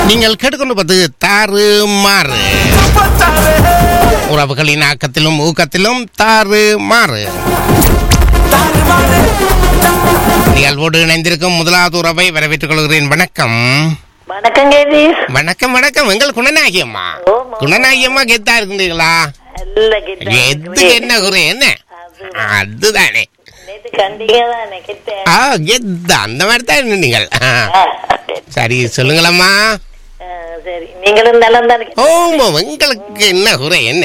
நீங்கள் கேட்டுக்கொண்டு தாறு மாறு உறவுகளின் ஆக்கத்திலும் ஊக்கத்திலும் தாறு மாறு நிகழ்வோடு இணைந்திருக்கும் முதலாவது உறவை வரவேற்றுக் கொள்கிறேன் வணக்கம் வணக்கம் கேதீஷ் வணக்கம் வணக்கம் எங்கள் குணநாயகியம்மா ஓமா. குணநாயகியம்மா கெத்தா இருந்தீங்களா நல்ல கிட்ட எது என்ன குறை என்ன அதுதானே நேத்து கண்டீங்க தானே கிட்ட ஆ கெத்தா அந்த மாதிரி தான் நீங்கள் ஆ. ஆ, சரி சொல்லுங்களம்மா ஆ, சரி நீங்களும் நலம் தானே ஓமா உங்களுக்கு என்ன குறை என்ன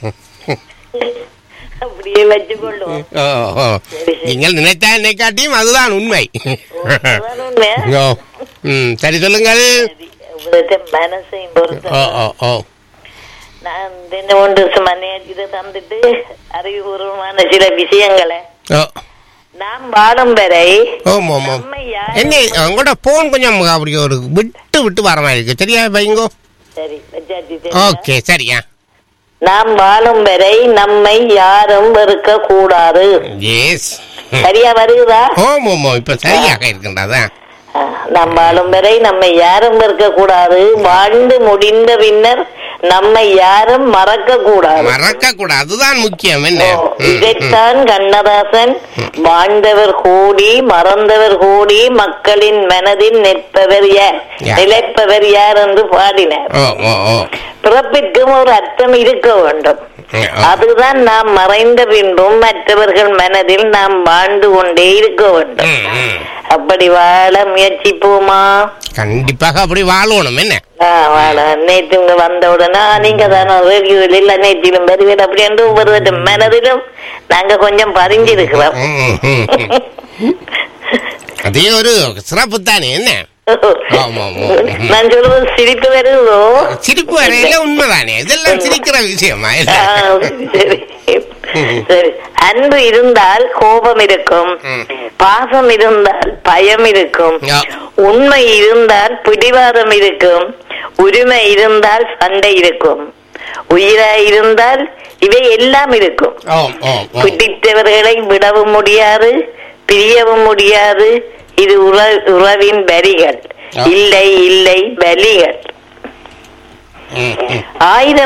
அப்படியே வச்சுக்கொள்ளுவோம் ஓ, ஓ. நீங்கள் நினைத்தா நினைக்காட்டியும் அதுதான் உண்மை அதான் உண்மை. ஓ ம் சரி சொல்லுங்கள் சரி, உங்களுடைய மனசையும் பொறுத்து ஓ ஓ ஓ நான் தின ஒன்று சும்மா இதை தந்துட்டு அறிவுபூர்வமான சில விஷயங்களை ஓ நாம் வாழும் வரை ஓம் ஓம் ஓம் நம்மை யார் என்ன உங்களோட போன் கொஞ்சம் அப்படி ஒரு விட்டு விட்டு வர மாதிரி இருக்கு சரியா வைங்கோ சரி வச்சாச்சு சரியா? ஓகே சரியா நாம் வாழும் வரை நம்மை யாரும் வெறுக்க கூடாது எஸ் சரியா வருகுதா ஓம் ஓம் ஓம் இப்ப சரியாக இருக்கின்றதா ஆ, நாம் வாழும் வரை நம்மை யாரும் வெறுக்க கூடாது வாழ்ந்து முடிந்த பின்னர் நம்மை யாரும் மறக்க கூடாது மறக்க கூடாது அதுதான் முக்கியம் என்ன ஓ, ம், ம். இதைத்தான் கண்ணதாசன் வாழ்ந்தவர் கூடி மறந்தவர் கூடி மக்களின் மனதில் நிற்பவர் யார் யார்? நிலைப்பவர் யார் என்று பாடினார் ஓ ஓ ஓ பிறப்பிற்கும் ஒரு அர்த்தம் இருக்க வேண்டும் ம், ஓ. அதுதான் நாம் மறைந்த பின்பும் மற்றவர்கள் மனதில் நாம் வாழ்ந்து கொண்டே இருக்க வேண்டும் ம், ம். அப்படி வாழ முயற்சிப்போமா கண்டிப்பாக அப்படி வாழணும் என்ன ஆ, வாழ நேற்று இங்க வந்த உடனே "ஆ, நீங்க தானே ரேடியோவில் இல்ல நேற்றிலும் வருவேன் அப்படி என்று ஒவ்வொரு மனதிலும் நாங்க கொஞ்சம் பதிஞ்சிருக்கிறோம் ம், ம், ம். அதே ஒரு சிறப்பு தானே என்ன ஆமா, ஆமா. நான் சொல்றது சிரிப்பு வருதோ சிரிப்பு வரையில உண்மைதானே இதெல்லாம் சிரிக்கிற விஷயமா இல்ல? ஆ, சரி சரி அன்பு இருந்தால் கோபம் இருக்கும் ம். பாசம் இருந்தால் பயம் இருக்கும் யா. உண்மை இருந்தால் பிடிவாதம் இருக்கும் உரிமை இருந்தால் சண்டை இருக்கும் உயிராய் இருந்தால் இவை எல்லாம் இருக்கும் ஓம் ஓம் ஓம் பிடித்தவர்களை விடவும் முடியாது பிரியவும் முடியாது இது உற உறவின் வரிகள் ஆ. இல்லை இல்லை பலிகள் ம், ம். ஆயிரம்